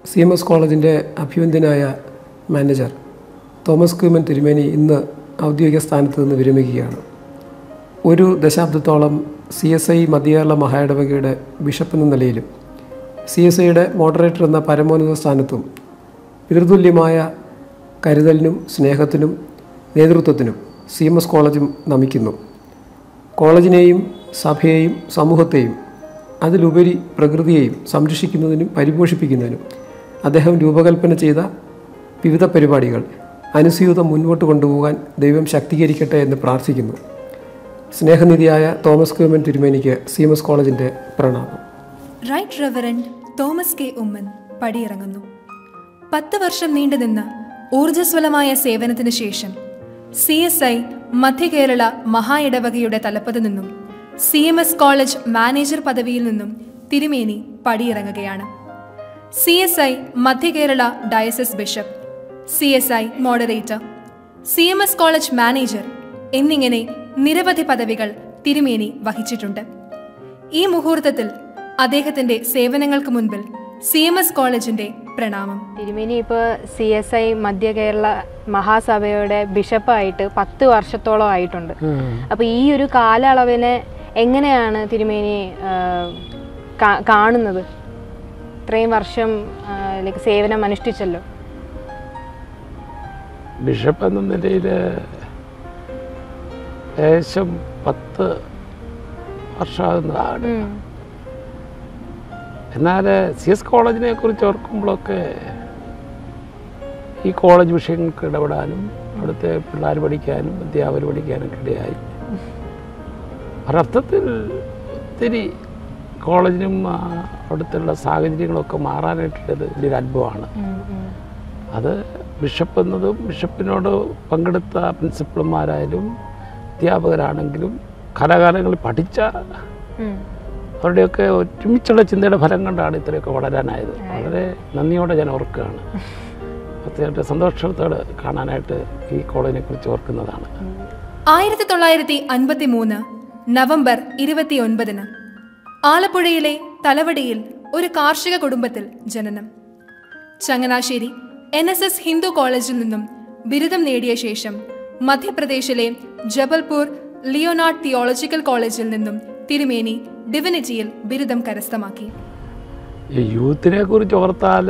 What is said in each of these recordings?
C M S കോളേജിൻ്റെ അഭിവന്ദ്യനായ manager Thomas cumin തിരുമേനി ഇന്ന് ഔദ്യോഗിക സ്ഥാനത്ത് നിന്ന് വിരമിക്കുകയാണ് ഒരു ദശാബ്ദത്തോളം സി എസ് ഐ മധ്യകേരള മഹായിടവകയുടെ ബിഷപ്പ് എന്ന നിലയിലും സി എസ് ഐയുടെ മോഡറേറ്റർ എന്ന പരമോന്നത സ്ഥാനത്തും പിതൃതുല്യമായ കരുതലിനും സ്നേഹത്തിനും നേതൃത്വത്തിനും സി എം എസ് കോളേജും നമിക്കുന്നു കോളേജിനെയും സഭയെയും സമൂഹത്തെയും അതിലുപരി പ്രകൃതിയെയും സംരക്ഷിക്കുന്നതിനും പരിപോഷിപ്പിക്കുന്നതിനും അദ്ദേഹം രൂപകൽപ്പന ചെയ്ത വിവിധ പരിപാടികൾ അനുസ്യൂതം മുൻപോട്ട് കൊണ്ടുപോകാൻ ദൈവം ശക്തീകരിക്കട്ടെ എന്ന് പ്രാർത്ഥിക്കുന്നു സ്നേഹനിധിയായ തോമസ് ക്യൂമൻ തിരുമേനിക്ക് സി എം എസ് കോളേജിൻ്റെ പ്രണാമം right reverend Thomas K Oommen പടിയിറങ്ങുന്നു പത്ത് വർഷം നീണ്ടുനിന്ന ഊർജ്ജസ്വലമായ സേവനത്തിന് ശേഷം സി എസ് ഐ മധ്യകേരള മഹാ ഇടവകയുടെ തലപ്പത്ത് നിന്നും C M S college manager പദവിയിൽ നിന്നും തിരുമേനി പടിയിറങ്ങുകയാണ് സി എസ് ഐ മധ്യകേരള diocese bishop C S I moderator C M S college manager എന്നിങ്ങനെ നിരവധി പദവികൾ തിരുമേനി വഹിച്ചിട്ടുണ്ട് ഈ മുഹൂർത്തത്തിൽ അദ്ദേഹത്തിന്റെ സേവനങ്ങൾക്ക് മുൻപിൽ സി എം എസ് കോളേജിന്റെ പ്രണാമം തിരുമേനി ഇപ്പോൾ സി എസ് ഐ മധ്യ കേരള മഹാസഭയുടെ ബിഷപ്പായിട്ട് പത്ത് വർഷത്തോളം ആയിട്ടുണ്ട് അപ്പോൾ ഈ ഒരു കാലയളവിനെ എങ്ങനെയാണ് തിരുമേനി ആ, കാ- കാണുന്നത് ഇത്രയും വർഷം ലൈക്ക് സേവനം അനുഷ്ഠിച്ചല്ലോ ബിഷപ്പ് എന്ന നിലയിൽ ഏകദേശം പത്ത് വർഷമാകുന്നതാണ് ഉം. എന്നാൽ സി എസ് കോളേജിനെ കുറിച്ച് ഓർക്കുമ്പോഴൊക്കെ ഈ കോളേജ് വിഷയങ്ങൾക്ക് ഇടപെടാനും അവിടുത്തെ പിള്ളേർ പഠിക്കാനും അധ്യാപകർ പഠിക്കാനൊക്കെ ഇടയായി ഒരർത്ഥത്തിൽ ഒത്തിരി കോളേജിനും ആ, അവിടുത്തെ സാഹചര്യങ്ങളൊക്കെ മാറാനായിട്ടുള്ളത് വലിയൊരു അനുഭവമാണ് ഉം, ഉം. അത് ബിഷപ്പ് എന്നതും ബിഷപ്പിനോട് പങ്കെടുത്ത പ്രിൻസിപ്പൾമാരായാലും അധ്യാപകരാണെങ്കിലും കലാകാലങ്ങളിൽ പഠിച്ച ഉം. അവരുടെയൊക്കെ ഒരുമിച്ചുള്ള ചിന്തയുടെ ഫലം കൊണ്ടാണ് ഇത്രയൊക്കെ വളരാനായത് വളരെ നന്ദിയോടെ ഞാൻ ഓർക്കുകയാണ് പ്രത്യേകമായിട്ട് സന്തോഷത്തോടെ കാണാനായിട്ട് ഈ കോളേജിനെ കുറിച്ച് ഓർക്കുന്നതാണ് ആയിരത്തി തൊള്ളായിരത്തി അൻപത്തി മൂന്ന് നവംബർ ഇരുപത്തിയൊൻപതിന് ആലപ്പുഴയിലെ തലവടിയിൽ ഒരു കാർഷിക കുടുംബത്തിൽ ജനനം Changanassery N S S Hindu കോളേജിൽ നിന്നും ബിരുദം നേടിയ ശേഷം മധ്യപ്രദേശിലെ ജബൽപൂർ ലിയോനാർഡ് തിയോളജിക്കൽ കോളേജിൽ നിന്നും തിരുമേനി ഡിവിനിറ്റിയിൽ ബിരുദം കരസ്ഥമാക്കി ഈ യൂത്തിനെ കുറിച്ച് ഓർത്താൽ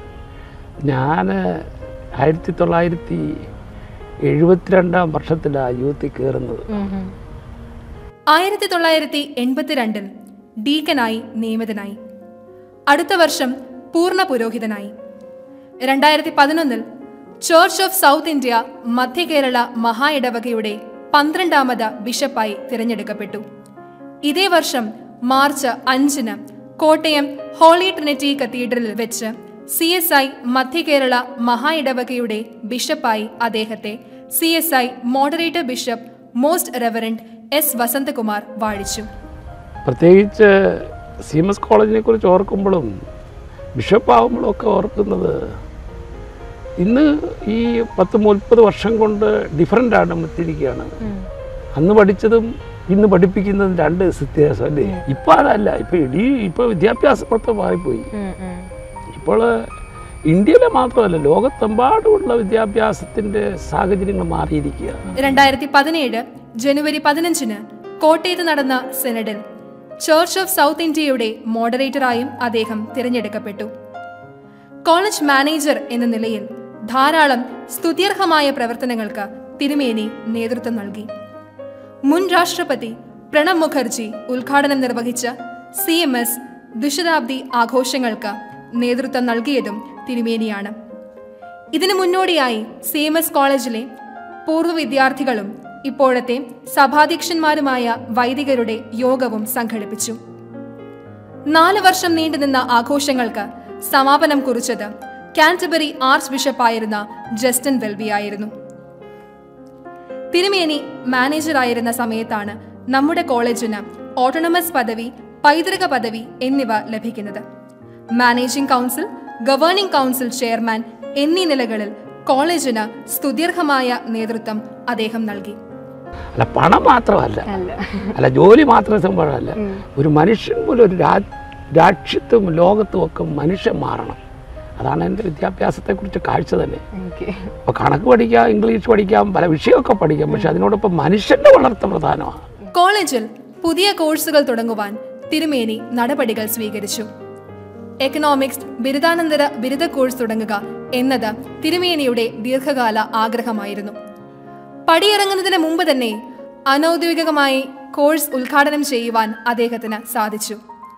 ഞാൻ ആയിരത്തി തൊള്ളായിരത്തി എഴുപത്തിരണ്ടാം വർഷത്തിലാണ് യൂത്തിൽ കയറുന്നത് ഉം, ഉം. ആയിരത്തി തൊള്ളായിരത്തി എൺപത്തിരണ്ടിൽ ഡീക്കനായി നിയമിതനായി അടുത്ത വർഷം പൂർണ്ണ പുരോഹിതനായി രണ്ടായിരത്തി പതിനൊന്നിൽ ചർച്ച് ഓഫ് സൗത്ത് ഇന്ത്യ മധ്യ കേരള മഹാ ഇടവകയുടെ പന്ത്രണ്ടാമത് ബിഷപ്പായി തിരഞ്ഞെടുക്കപ്പെട്ടു ഇതേ വർഷം മാർച്ച് അഞ്ചിന് കോട്ടയം ഹോളി ട്രിനിറ്റി കത്തീഡ്രലിൽ വെച്ച് സി എസ് ഐ മധ്യ കേരള മഹാ ഇടവകയുടെ ബിഷപ്പായി അദ്ദേഹത്തെ C S I moderator bishop most reverend S Vasanthakumar വാഴിച്ചു പ്രത്യേകിച്ച് സി എം എസ് കോളേജിനെ കുറിച്ച് ഓർക്കുമ്പോഴും ബിഷപ്പ് ആകുമ്പോഴും ഒക്കെ ഓർക്കുന്നത് ഇന്ന് ഈ പത്ത് മുപ്പത് വർഷം കൊണ്ട് ഡിഫറൻ്റാണ് എത്തിയിരിക്കുകയാണ് അന്ന് പഠിച്ചതും ഇന്ന് പഠിപ്പിക്കുന്നതും രണ്ട് വ്യത്യാസം അല്ലേ ഇപ്പം അതല്ല ഇപ്പം ഇടീ ഇപ്പോൾ വിദ്യാഭ്യാസം മൊത്തം മാറിപ്പോയി ഉം, ഉം. ഇപ്പോൾ ഇന്ത്യയിലെ മാത്രമല്ല ലോകത്തെമ്പാടുമുള്ള വിദ്യാഭ്യാസത്തിൻ്റെ സാഹചര്യങ്ങൾ മാറിയിരിക്കുക രണ്ടായിരത്തി പതിനേഴ് ജനുവരി പതിനഞ്ചിന് കോട്ടയത്ത് നടന്ന സെനഡിൽ ചർച്ച് ഓഫ് സൗത്ത് ഇന്ത്യയുടെ മോഡറേറ്ററായും അദ്ദേഹം തിരഞ്ഞെടുക്കപ്പെട്ടു കോളേജ് മാനേജർ എന്ന നിലയിൽ ധാരാളം സ്തുത്യർഹമായ പ്രവർത്തനങ്ങൾക്ക് തിരുമേനി നേതൃത്വം നൽകി മുൻ രാഷ്ട്രപതി പ്രണബ് മുഖർജി ഉദ്ഘാടനം നിർവഹിച്ച സി എം എസ് ദുശതാബ്ദി ആഘോഷങ്ങൾക്ക് നേതൃത്വം നൽകിയതും തിരുമേനിയാണ് ഇതിനു മുന്നോടിയായി സി എം എസ് കോളേജിലെ പൂർവ്വ വിദ്യാർത്ഥികളും ഇപ്പോഴത്തെ സഭാധ്യക്ഷന്മാരുമായ വൈദികരുടെ യോഗവും സംഘടിപ്പിച്ചു നാല് വർഷം നീണ്ടുനിന്ന ആഘോഷങ്ങൾക്ക് സമാപനം കുറിച്ചത് കാൻറ്റബറി ആർച്ച് ബിഷപ്പായിരുന്ന ജസ്റ്റിൻ വെൽബിയായിരുന്നു തിരുമേനി മാനേജറായിരുന്ന സമയത്താണ് നമ്മുടെ കോളേജിന് ഓട്ടോണമസ് പദവി പൈതൃക പദവി എന്നിവ ലഭിക്കുന്നത് managing council governing council chairman എന്നീ നിലകളിൽ കോളേജിന് സ്തുത്യർഹമായ നേതൃത്വം അദ്ദേഹം നൽകി അല്ല പണം മാത്രമല്ല അല്ല അല്ല ജോലി മാത്രം സംഭവമല്ല ഒരു മനുഷ്യൻ പോലും ഒരു രാ രാക്ഷ്യത്വം ലോകത്തും ഒക്കെ മനുഷ്യൻ മാറണം അതാണ് എൻ്റെ വിദ്യാഭ്യാസത്തെക്കുറിച്ച് കാഴ്ച തന്നെ ഓക്കെ അപ്പോൾ കണക്ക് പഠിക്കാം ഇംഗ്ലീഷ് പഠിക്കാം പല വിഷയമൊക്കെ പഠിക്കാം പക്ഷെ അതിനോടൊപ്പം മനുഷ്യൻ്റെ വളർത്ത പ്രധാനമാണ് കോളേജിൽ പുതിയ കോഴ്സുകൾ തുടങ്ങുവാൻ തിരുമേനി നടപടികൾ സ്വീകരിച്ചു എക്കണോമിക്സ് ബിരുദാനന്തര ബിരുദ കോഴ്സ് തുടങ്ങുക എന്നത് തിരുമേനിയുടെ ദീർഘകാല ആഗ്രഹമായിരുന്നു പടിയിറങ്ങുന്നതിന് മുമ്പ് തന്നെ അനൗദ്യോഗികമായി കോഴ്സ് ഉദ്ഘാടനം ചെയ്യുവാൻ അദ്ദേഹത്തിന് സാധിച്ചു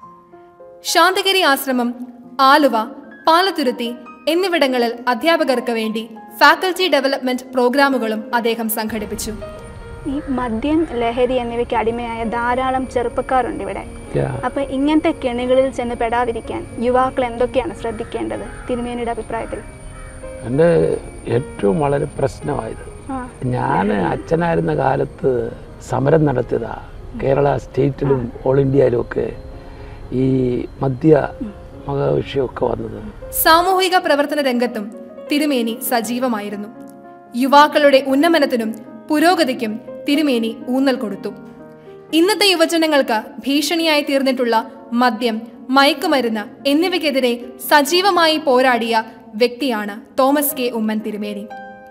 ശാന്തഗിരി ആശ്രമം ആലുവ പാലത്തുരുത്തി എന്നിവിടങ്ങളിൽ അധ്യാപകർക്ക് വേണ്ടി ഫാക്കൽറ്റി ഡെവലപ്മെന്റ് പ്രോഗ്രാമുകളും അദ്ദേഹം സംഘടിപ്പിച്ചു ഈ മദ്യം ലഹരി എന്നിവയ്ക്ക് അടിമയായ ധാരാളം ചെറുപ്പക്കാരുണ്ട് ഇവിടെ Yeah. അപ്പോൾ ഇങ്ങനത്തെ കെണികളിൽ ചെന്ന് പെടാതിരിക്കാൻ യുവാക്കൾ എന്തൊക്കെയാണ് ശ്രദ്ധിക്കേണ്ടത് തിരുമേനിയുടെ അഭിപ്രായത്തിൽ എൻ്റെ ഏറ്റവും വളരെ പ്രശ്നമായത് ആ ഞാൻ അച്ഛനായിരുന്ന കാലത്ത് സമരം നടത്തിയതാ കേരള സ്റ്റേറ്റിലും ഓൾ ഇന്ത്യയിലും ഒക്കെ ഈ മദ്യ മക വിഷയമൊക്കെ വന്നത് സാമൂഹിക പ്രവർത്തന രംഗത്തും തിരുമേനി സജീവമായിരുന്നു യുവാക്കളുടെ ഉന്നമനത്തിനും പുരോഗതിക്കും തിരുമേനി ഊന്നൽ കൊടുത്തു ഇന്നത്തെ യുവജനങ്ങൾക്ക് ഭീഷണിയായി തീർന്നിട്ടുള്ള മദ്യം മയക്കുമരുന്ന് എന്നിവയ്ക്കെതിരെ സജീവമായി പോരാടിയ വ്യക്തിയാണ് തോമസ് കെ ഉമ്മൻ തിരുമേനി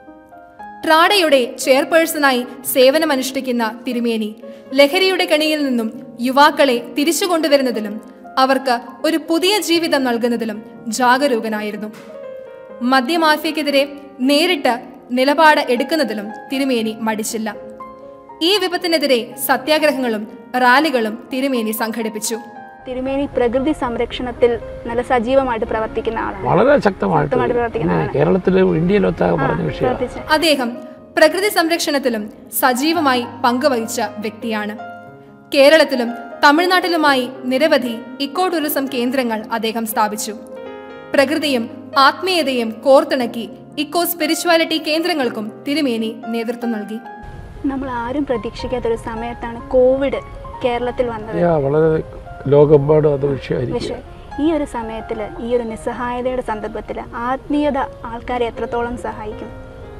ട്രാഡയുടെ ചെയർപേഴ്സണായി സേവനമനുഷ്ഠിക്കുന്ന തിരുമേനി ലഹരിയുടെ കണിയിൽ നിന്നും യുവാക്കളെ തിരിച്ചു കൊണ്ടുവരുന്നതിലും അവർക്ക് ഒരു പുതിയ ജീവിതം നൽകുന്നതിലും ജാഗരൂകനായിരുന്നു മദ്യമാഫിയക്കെതിരെ നേരിട്ട് നിലപാട് എടുക്കുന്നതിലും തിരുമേനി മടിച്ചില്ല ഈ വിപത്തിനെതിരെ സത്യാഗ്രഹങ്ങളും റാലികളും തിരുമേനി സംഘടിപ്പിച്ചു തിരുമേനി പ്രകൃതി സംരക്ഷണത്തിൽ നല്ല സജീവമായിട്ട് പ്രവർത്തിക്കുന്ന ആളാണ് വളരെ ശക്തമായിട്ട് ശക്തമായിട്ട് പ്രവർത്തിക്കുന്ന പിന്നെ കേരളത്തിലും ഇന്ത്യയിലൊത്താകെ പറഞ്ഞ വിഷയമാണ് ശ്രദ്ധിച്ച് അദ്ദേഹം പ്രകൃതി സംരക്ഷണത്തിലും സജീവമായി പങ്കുവഹിച്ച വ്യക്തിയാണ് കേരളത്തിലും തമിഴ്നാട്ടിലുമായി നിരവധി ഇക്കോ ടൂറിസം കേന്ദ്രങ്ങൾ അദ്ദേഹം സ്ഥാപിച്ചു പ്രകൃതിയും ആത്മീയതയും കോർത്തിണക്കി ഇക്കോ സ്പിരിച്വാലിറ്റി കേന്ദ്രങ്ങൾക്കും തിരുമേനി നേതൃത്വം നൽകി നമ്മൾ ആരും പ്രതീക്ഷിക്കാത്തൊരു സമയത്താണ് കോവിഡ് കേരളത്തിൽ വന്നത് യാ, വളരെ ലോകമെമ്പാടും അത് വിഷയമായിരിക്കും വിഷയം ഈ ഒരു സമയത്തിൽ ഈ ഒരു നിസ്സഹായതയുടെ സന്ദർഭത്തിൽ ആത്മീയത ആൾക്കാരെ എത്രത്തോളം സഹായിക്കും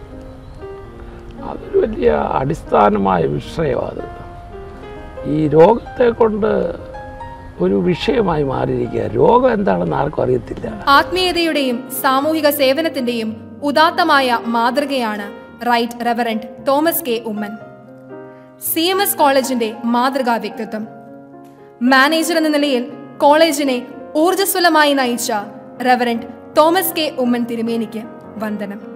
അതൊരു വലിയ അടിസ്ഥാനമായ വിഷയമാണ് അത് ഈ രോഗത്തെ കൊണ്ട് ഒരു വിഷയമായി മാറിയിരിക്കുക രോഗം എന്താണെന്ന് ആർക്കും അറിയത്തില്ല ആത്മീയതയുടെയും സാമൂഹിക സേവനത്തിന്റെയും ഉദാത്തമായ മാതൃകയാണ് right reverend Thomas K Oommen C M S കോളേജിന്റെ മാതൃകാ വ്യക്തിത്വം മാനേജർ എന്ന നിലയിൽ കോളേജിനെ ഊർജ്ജസ്വലമായി നയിച്ച റെവറന്റ് തോമസ് കെ ഉമ്മൻ തിരുമേനിക്ക് വന്ദനം